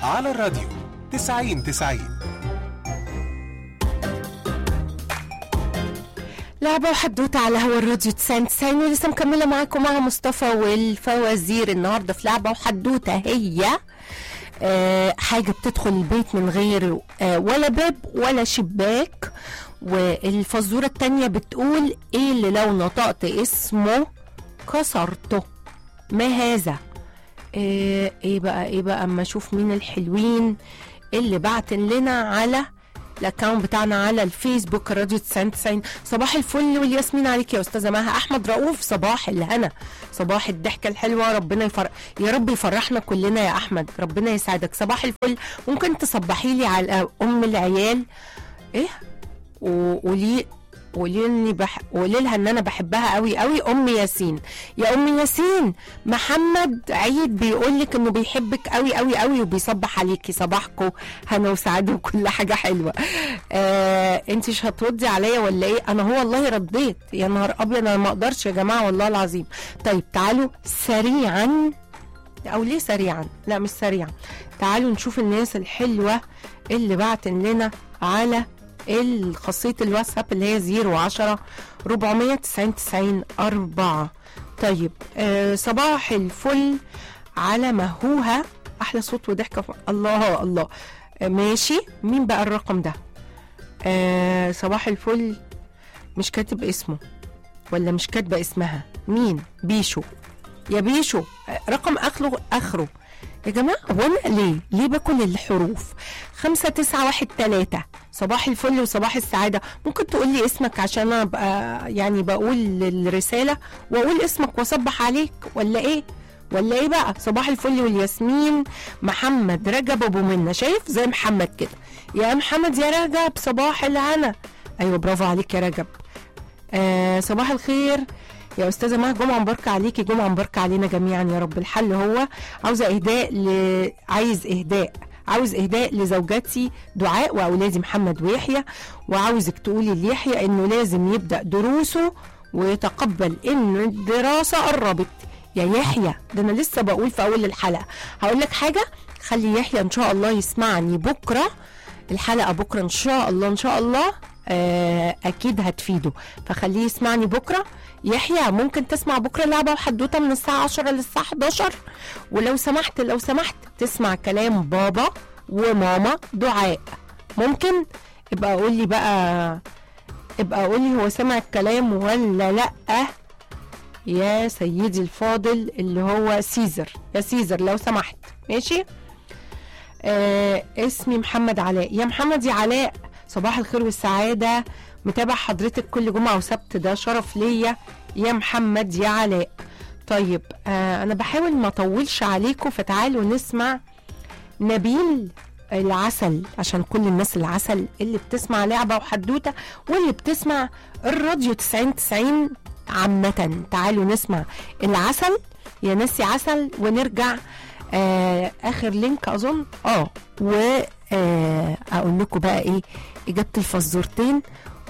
على الراديو 90 90 لعبة وحدوتة على هوا الراديو 90 90 ولسه مكملة معاكم مع مصطفى والفوازير النهاردة في لعبة وحدوتة هي آه حاجة بتدخل البيت من غير آه ولا باب ولا شباك والفزورة التانية بتقول ايه اللي لو نطقت اسمه كسرته ما هذا آه ايه بقى ايه بقى اما اشوف مين الحلوين اللي بعتن لنا على الاكونت بتاعنا على الفيسبوك راديو 99 صباح الفل والياسمين عليك يا استاذه مها احمد رؤوف صباح الهنا صباح الضحكه الحلوه ربنا يفرح يا رب يفرحنا كلنا يا احمد ربنا يسعدك صباح الفل ممكن تصبحي لي على ام العيال ايه وقولي قولي لي بح... قولي لها ان انا بحبها قوي قوي ام ياسين يا ام ياسين محمد عيد بيقول لك انه بيحبك قوي قوي قوي وبيصبح عليكي صباحكم هنا وسعاده وكل حاجه حلوه آه انت مش هتردي عليا ولا ايه انا هو والله رديت يا نهار ابيض انا ما اقدرش يا جماعه والله العظيم طيب تعالوا سريعا او ليه سريعا لا مش سريعا تعالوا نشوف الناس الحلوه اللي بعتن لنا على خاصية الواتساب اللي هي 010 490 90 4 طيب آه صباح الفل على مهوها احلى صوت وضحكة ف... الله الله آه ماشي مين بقى الرقم ده آه صباح الفل مش كاتب اسمه ولا مش كاتبة اسمها مين بيشو يا بيشو آه رقم اخره اخره يا جماعة هو أنا ليه؟ ليه باكل الحروف؟ خمسة تسعة واحد تلاتة صباح الفل وصباح السعادة ممكن تقول لي اسمك عشان أنا أبقى يعني بقول الرسالة وأقول اسمك وأصبح عليك ولا إيه؟ ولا إيه بقى؟ صباح الفل والياسمين محمد رجب أبو منة شايف زي محمد كده يا محمد يا رجب صباح الهنا أيوة برافو عليك يا رجب آه صباح الخير يا استاذه مها جمعه مباركه عليكي جمعه مباركه علينا جميعا يا رب الحل هو عاوزه اهداء ل... عايز اهداء عاوز اهداء لزوجتي دعاء واولادي محمد ويحيى وعاوزك تقولي ليحيى انه لازم يبدا دروسه ويتقبل ان الدراسه قربت يا يحيى ده انا لسه بقول في اول الحلقه هقول لك حاجه خلي يحيى ان شاء الله يسمعني بكره الحلقه بكره ان شاء الله ان شاء الله آه اكيد هتفيده فخليه يسمعني بكره يحيى ممكن تسمع بكره لعبه وحدوته من الساعه 10 للساعه 11 ولو سمحت لو سمحت تسمع كلام بابا وماما دعاء ممكن ابقى قول لي بقى ابقى قول لي هو سمع الكلام ولا لا يا سيدي الفاضل اللي هو سيزر يا سيزر لو سمحت ماشي آه اسمي محمد علاء يا محمد يا علاء صباح الخير والسعادة متابع حضرتك كل جمعة وسبت ده شرف ليا يا محمد يا علاء طيب آه أنا بحاول ما أطولش عليكم فتعالوا نسمع نبيل العسل عشان كل الناس العسل اللي بتسمع لعبة وحدوتة واللي بتسمع الراديو 90 90 عامة تعالوا نسمع العسل يا ناسي عسل ونرجع آه اخر لينك اظن اه و آه اقول لكم بقى ايه اجابه الفزورتين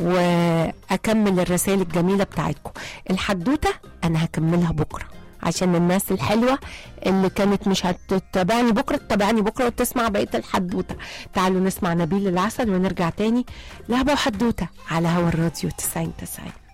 واكمل الرسائل الجميله بتاعتكم الحدوته انا هكملها بكره عشان الناس الحلوه اللي كانت مش هتتابعني بكره تتابعني بكره وتسمع بقيه الحدوته تعالوا نسمع نبيل العسل ونرجع تاني لعبه وحدوته على هوا الراديو 90 90